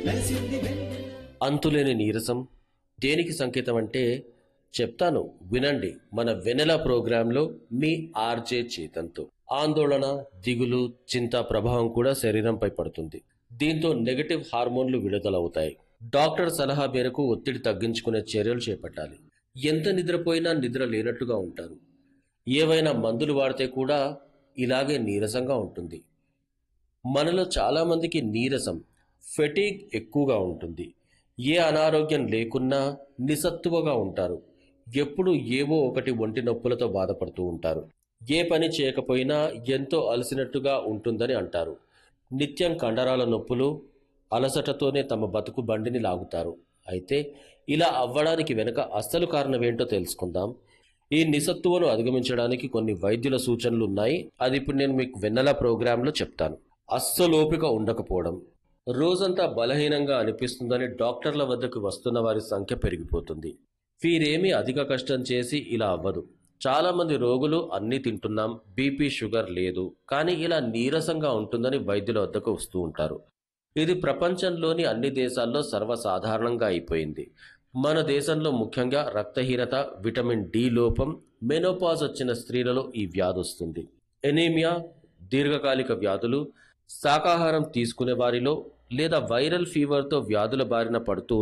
అంతులేని నీరసం దేనికి సంకేతం అంటే చెప్తాను వినండి మన వెనెల ప్రోగ్రాంలో మీ ఆర్జే చేతంతో ఆందోళన దిగులు చింత ప్రభావం కూడా శరీరంపై పడుతుంది దీంతో నెగటివ్ హార్మోన్లు విడుదలవుతాయి డాక్టర్ సలహా మేరకు ఒత్తిడి తగ్గించుకునే చర్యలు చేపట్టాలి ఎంత నిద్రపోయినా నిద్ర లేనట్టుగా ఉంటారు ఏవైనా మందులు వాడితే కూడా ఇలాగే నీరసంగా ఉంటుంది మనలో చాలామందికి నీరసం ఫెటీగ్ ఎక్కువగా ఉంటుంది ఏ అనారోగ్యం లేకున్నా నిస్సత్తువగా ఉంటారు ఎప్పుడు ఏవో ఒకటి ఒంటి నొప్పులతో బాధపడుతూ ఉంటారు ఏ పని చేయకపోయినా ఎంతో అలసినట్టుగా ఉంటుందని అంటారు నిత్యం కండరాల నొప్పులు అలసటతోనే తమ బతుకు బండిని లాగుతారు అయితే ఇలా అవ్వడానికి వెనుక అస్సలు కారణమేంటో తెలుసుకుందాం ఈ నిస్సత్తువను అధిగమించడానికి కొన్ని వైద్యుల సూచనలు ఉన్నాయి అది ఇప్పుడు నేను మీకు వెన్నెల ప్రోగ్రాంలో చెప్తాను అస్సలు ఓపిక ఉండకపోవడం రోజంతా బలహీనంగా అనిపిస్తుందని డాక్టర్ల వద్దకు వస్తున్న వారి సంఖ్య పెరిగిపోతుంది వీరేమీ అధిక కష్టం చేసి ఇలా అవ్వదు చాలా మంది రోగులు అన్నీ తింటున్నాం బీపీ షుగర్ లేదు కానీ ఇలా నీరసంగా ఉంటుందని వైద్యుల వద్దకు వస్తూ ఉంటారు ఇది ప్రపంచంలోని అన్ని దేశాల్లో సర్వసాధారణంగా అయిపోయింది మన దేశంలో ముఖ్యంగా రక్తహీనత విటమిన్ డి లోపం మెనోపాజ్ వచ్చిన స్త్రీలలో ఈ వ్యాధి వస్తుంది ఎనీమియా దీర్ఘకాలిక వ్యాధులు శాకాహారం తీసుకునే వారిలో లేదా వైరల్ ఫీవర్తో వ్యాధుల బారిన పడుతూ